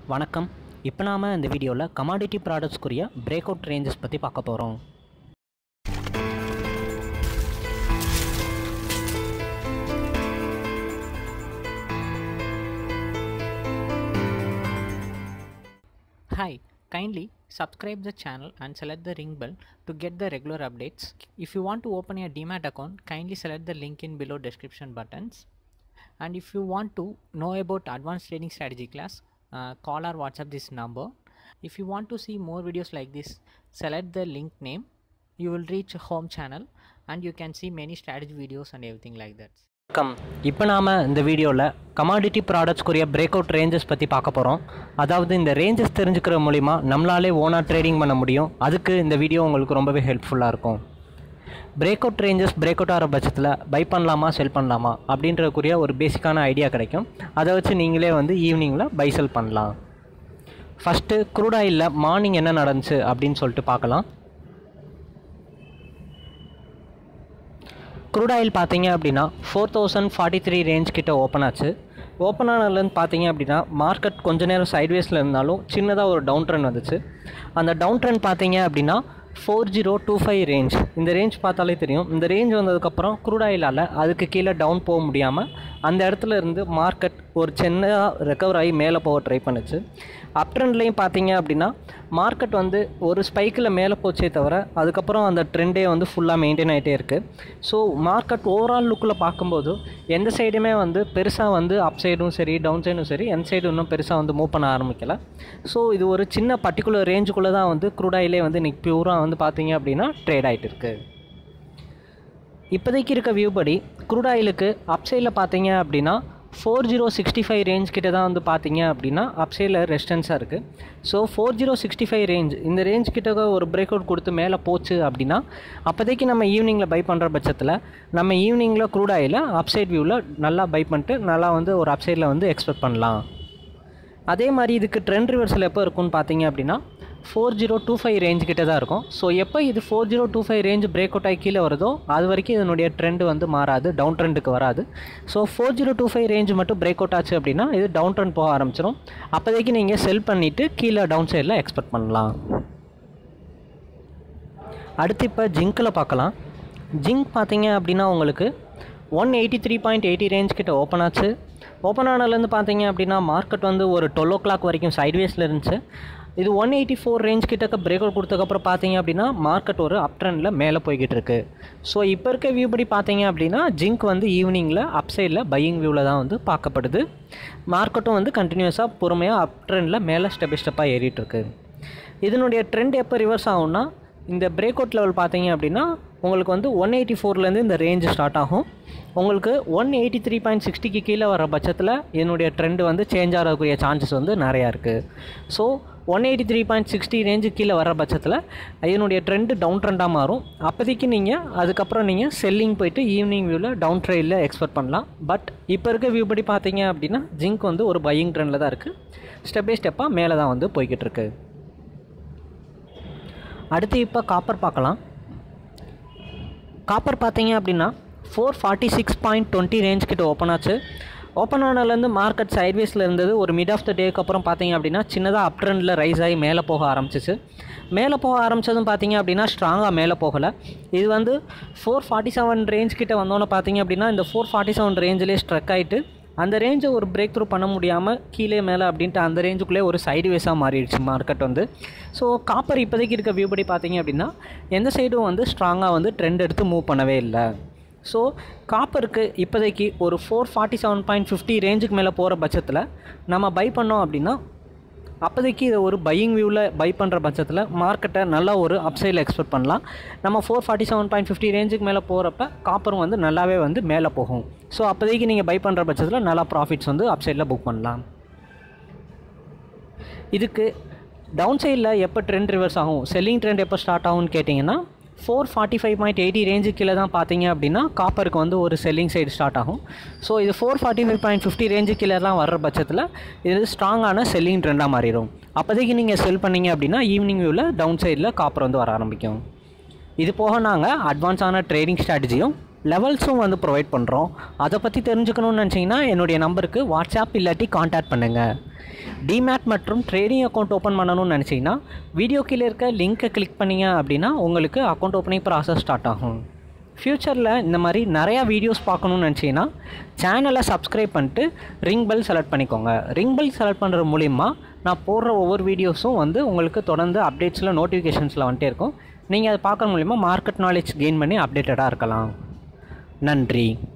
வணக்கம் இப்போ நாம் இந்த வீடியோவில் கமாடிட்டி ப்ராடக்ட்ஸ்க்குரிய பிரேக் அவுட் ரேஞ்சஸ் பற்றி பார்க்க போகிறோம் Hi, kindly subscribe the channel and select the ring bell to get the regular updates. If you want to open a Demat account, kindly select the link in below description buttons. And if you want to know about advanced trading strategy class, uh, call or WhatsApp this number. If you want to see more videos like this, select the link name. You will reach home channel and you can see many strategy videos and everything like that. வணக்கம் இப்போ நாம் இந்த வீடியோவில் commodity ப்ராடக்ட்ஸ்க்குரிய break out ranges பற்றி பார்க்க போகிறோம் அதாவது இந்த ரேஞ்சஸ் தெரிஞ்சுக்கிற மூலிமா நம்மளாலே ஓனாக ட்ரேடிங் பண்ண முடியும் அதுக்கு இந்த வீடியோ உங்களுக்கு ரொம்பவே ஹெல்ப்ஃபுல்லாக இருக்கும் break out ranges break out ஆகிற பட்சத்தில் பை பண்ணலாமா செல் பண்ணலாமா அப்படின்றக்குரிய ஒரு பேசிக்கான ஐடியா கிடைக்கும் அதை வச்சு நீங்களே வந்து ஈவினிங்கில் பை செல் பண்ணலாம் ஃபஸ்ட்டு க்ரூட் ஆயிலில் மார்னிங் என்ன நடந்துச்சு அப்படின்னு சொல்லிட்டு பார்க்கலாம் க்ரூட் ஆயில் பார்த்தீங்க அப்படின்னா four thousand forty three range கிட்ட ஓப்பன் ஆச்சு ஓப்பன் ஆனதுலேருந்து பார்த்தீங்க அப்படின்னா மார்க்கெட் கொஞ்ச நேரம் சைட்வேஸில் இருந்தாலும் சின்னதாக ஒரு டவுன் ட்ரெண்ட் வந்துச்சு அந்த டவுன் ட்ரெண்ட் பார்த்தீங்க அப்படின்னா four zero two five range இந்த ரேஞ்ச் பார்த்தாலே தெரியும் இந்த ரேஞ்ச் வந்ததுக்கப்புறம் க்ரூட் ஆயிலால் அதுக்கு கீழே டவுன் போக முடியாமல் அந்த இடத்துல இருந்து மார்க்கெட் ஒரு சின்னதாக ரெக்கவர் ஆகி மேலே போக ட்ரை பண்ணுச்சு அப் ட்ரெண்ட்லேயும் பார்த்தீங்க அப்படின்னா மார்க்கெட் வந்து ஒரு ஸ்பைக்கில் மேலே போச்சே தவிர அதுக்கப்புறம் அந்த ட்ரெண்டே வந்து ஃபுல்லாக மெயின்டைன் ஆகிட்டே இருக்குது ஸோ மார்க்கெட் ஓவரால் லுக்கில் பார்க்கும்போது எந்த சைடுமே வந்து பெருசாக வந்து அப் சைடும் சரி டவுன் சைடும் சரி எந்த சைடும் இன்னும் பெருசாக வந்து மூவ் பண்ண ஆரம்பிக்கல ஸோ இது ஒரு சின்ன பர்டிகுலர் ரேஞ்சுக்குள்ளே தான் வந்து க்ரூட் ஆயிலே வந்து இன்றைக்கி பியூராக வந்து பார்த்தீங்க அப்படின்னா ட்ரேட் ஆகிட்டு இருக்குது இப்போதைக்கு இருக்க வியூ படி க்ரூட் ஆயிலுக்கு அப் சைடில் பார்த்தீங்க அப்படின்னா four zero sixty five range கிட்ட தான் வந்து பார்த்தீங்க அப்படின்னா அப்சைடில் ரெஸ்டன்ஸாக இருக்குது so four zero sixty five range இந்த ரேஞ்ச் கிட்ட ஒரு பிரேக் அவுட் கொடுத்து மேலே போச்சு அப்படின்னா அப்போதைக்கு நம்ம ஈவினிங்கில் பை பண்ணுற பட்சத்தில் நம்ம ஈவினிங்கில் க்ரூட் ஆயில் அப்சைட் வியூவில் நல்லா பை பண்ணிட்டு நல்லா வந்து ஒரு அப்சைடில் வந்து எக்ஸ்பெக்ட் பண்ணலாம் அதே மாதிரி இதுக்கு ட்ரெண்ட் ரிவர்சல் எப்போ இருக்கும்னு பார்த்தீங்க அப்படின்னா four zero two five range கிட்ட தான் இருக்கும் ஸோ எப்போ இது four zero two five range break out ஆகி கீழே வருதோ அது வரைக்கும் இதனுடைய ட்ரெண்ட் வந்து மாறாது டவுன் ட்ரெண்டுக்கு வராது so four zero two five range மட்டும் பிரேக் அவுட் ஆச்சு அப்படின்னா இது டவுன் ட்ரெண்ட் போக ஆரம்பிச்சிடும் அப்போதைக்கு நீங்கள் செல் பண்ணிவிட்டு கீழே டவுன் சைடில் எக்ஸ்பெக்ட் பண்ணலாம் அடுத்து இப்போ ஜிங்கில் பார்க்கலாம் ஜிங்க் பார்த்தீங்க அப்படின்னா உங்களுக்கு one eighty three point eighty range கிட்ட ஓப்பன் ஆச்சு ஓப்பன் ஆனதுலேருந்து பார்த்தீங்க அப்படின்னா மார்க்கெட் வந்து ஒரு டுவெல் ஓ கிளாக் வரைக்கும் சைட்வேஸில் இருந்துச்சு இது ஒன் எயிட்டி ஃபோர் ரேஞ்ச் கிட்டக்க பிரேக் அவுட் கொடுத்ததுக்கப்புறம் பார்த்தீங்க அப்படின்னா மார்க்கெட் ஒரு அப் ட்ரெண்டில் மேலே போய்கிட்டு இருக்கு ஸோ இப்போ இருக்க வியூ படி பார்த்தீங்க அப்படின்னா ஜிங்க் வந்து ஈவினிங்கில் அப் சைடில் பையிங் வியூவில் தான் வந்து பார்க்கப்படுது மார்க்கெட்டும் வந்து கண்டினியூஸாக பொறுமையாக அப் ட்ரெண்டில் மேலே ஸ்டெப் பை ஸ்டெப்பாக ஏறிட்டு இருக்கு இதனுடைய ட்ரெண்ட் எப்போ ரிவர்ஸ் ஆகும்னா இந்த பிரேக் அவுட் லெவல் பார்த்தீங்க அப்படின்னா உங்களுக்கு வந்து ஒன் எயிட்டி ஃபோர்லேருந்து இந்த ரேஞ்ச் ஸ்டார்ட் ஆகும் உங்களுக்கு ஒன் எயிட்டி த்ரீ பாயிண்ட் சிக்ஸ்டிக்கு கீழே வர பட்சத்தில் என்னுடைய ட்ரெண்ட் வந்து சேஞ்ச் ஆகக்கூடிய சான்சஸ் வந்து நிறையா இருக்குது so one eighty three point sixty range கீழே வர பட்சத்தில் இதனுடைய ட்ரெண்டு டவுன் ட்ரெண்டாக மாறும் அப்போதைக்கு நீங்கள் அதுக்கப்புறம் நீங்கள் செல்லிங் போயிட்டு ஈவினிங் வியூவில் டவுன் ட்ரெயிலில் எக்ஸ்பெக்ட் பண்ணலாம் பட் இப்போ இருக்க வியூ படி பார்த்தீங்க அப்படின்னா ஜிங்க் வந்து ஒரு பையிங் ட்ரெண்டில் தான் இருக்குது ஸ்டெப் பை ஸ்டெப்பாக மேலே தான் வந்து போய்கிட்டு இருக்கு அடுத்து இப்போ காப்பர் பார்க்கலாம் காப்பர் பார்த்தீங்க அப்படின்னா four forty six point twenty range கிட்ட ஓப்பன் ஆச்சு ஓப்பன் ஆனதுலேருந்து மார்க்கெட் சைட்வேஸில் இருந்தது ஒரு மிட் ஆஃப் த டேக்கு அப்புறம் பார்த்தீங்க அப்படின்னா சின்னதாக அப் ட்ரெண்டில் ரைஸ் ஆகி மேலே போக ஆரம்பிச்சிச்சு மேலே போக ஆரம்பித்ததும் பார்த்தீங்க அப்படின்னா ஸ்ட்ராங்காக மேலே போகலை இது வந்து ஃபோர் ஃபார்ட்டி செவன் ரேஞ்ச் கிட்ட வந்தோன்னே பார்த்தீங்க அப்படின்னா இந்த ஃபோர் ஃபார்ட்டி செவன் ரேஞ்சிலே ஸ்ட்ரக் ஆகிட்டு அந்த ரேஞ்சை ஒரு பிரேக் த்ரூ பண்ண முடியாமல் கீழே மேலே அப்படின்ட்டு அந்த ரேஞ்சுக்குள்ளே ஒரு சைடு வேஸாக மாறிடுச்சு மார்க்கெட் வந்து ஸோ காப்பர் இப்போதைக்கு இருக்க வியூ படி பார்த்தீங்க அப்படின்னா எந்த சைடும் வந்து ஸ்ட்ராங்காக வந்து ட்ரெண்ட் எடுத்து மூவ் பண்ணவே இல்லை ஸோ காப்பருக்கு இப்போதைக்கு ஒரு four forty seven point fifty ரேஞ்சுக்கு மேலே போகிற பட்சத்தில் நம்ம பை பண்ணோம் அப்படின்னா அப்போதைக்கு இதை ஒரு பையிங் வியூவில் பை பண்ணுற பட்சத்தில் மார்க்கெட்டை நல்லா ஒரு அப்சைடில் எக்ஸ்பெக்ட் பண்ணலாம் நம்ம four forty seven point fifty ரேஞ்சுக்கு மேலே போகிறப்ப காப்பரும் வந்து நல்லாவே வந்து மேலே போகும் ஸோ அப்போதைக்கு நீங்கள் பை பண்ணுற பட்சத்தில் நல்லா ப்ராஃபிட்ஸ் வந்து அப்சைடில் புக் பண்ணலாம் இதுக்கு டவுன் சைடில் எப்போ ட்ரெண்ட் ரிவர்ஸ் ஆகும் செல்லிங் ட்ரெண்ட் எப்போ ஸ்டார்ட் ஆகும்னு கேட்டிங்கன்னா four forty five point eighty range கீழே தான் பார்த்தீங்க அப்படின்னா காப்பருக்கு வந்து ஒரு செல்லிங் சைடு ஸ்டார்ட் ஆகும் ஸோ இது four forty five point fifty range கீழேலாம் வர்ற பட்சத்தில் இது ஸ்ட்ராங்கான செல்லிங் ட்ரெண்டாக மாறிடும் அப்போதைக்கு நீங்கள் செல் பண்ணீங்க அப்படின்னா ஈவினிங் வியூவில் டவுன் சைடில் காப்பர் வந்து வர ஆரம்பிக்கும் இது போக நாங்கள் அட்வான்ஸான ட்ரேடிங் ஸ்ட்ராட்டஜியும் லெவல்ஸும் வந்து ப்ரொவைட் பண்ணுறோம் அதை பற்றி தெரிஞ்சுக்கணும்னு நினச்சிங்கன்னா என்னுடைய நம்பருக்கு வாட்ஸ்அப் இல்லாட்டி காண்டாக்ட் பண்ணுங்கள் டிமேட் மற்றும் ட்ரேடிங் அக்கௌண்ட் ஓப்பன் பண்ணணும்னு நினச்சிங்கன்னா வீடியோ கீழே இருக்க லிங்க்கை கிளிக் பண்ணீங்க அப்படின்னா உங்களுக்கு அக்கௌண்ட் ஓப்பனிங் ப்ராசஸ் ஸ்டார்ட் ஆகும் ஃப்யூச்சரில் இந்த மாதிரி நிறையா வீடியோஸ் பார்க்கணும்னு நினச்சிங்கன்னா சேனலை சப்ஸ்கிரைப் பண்ணிட்டு ரிங் பெல் செலக்ட் பண்ணிக்கோங்க ரிங் பெல் செலக்ட் பண்ணுறது மூலிமா நான் போடுற ஒவ்வொரு வீடியோஸும் வந்து உங்களுக்கு தொடர்ந்து அப்டேட்ஸில் நோட்டிஃபிகேஷன்ஸில் வந்துட்டே இருக்கும் நீங்கள் அதை பார்க்குற மூலிமா மார்க்கெட் நாலேஜ் கெயின் பண்ணி அப்டேட்டடாக இருக்கலாம் நன்றி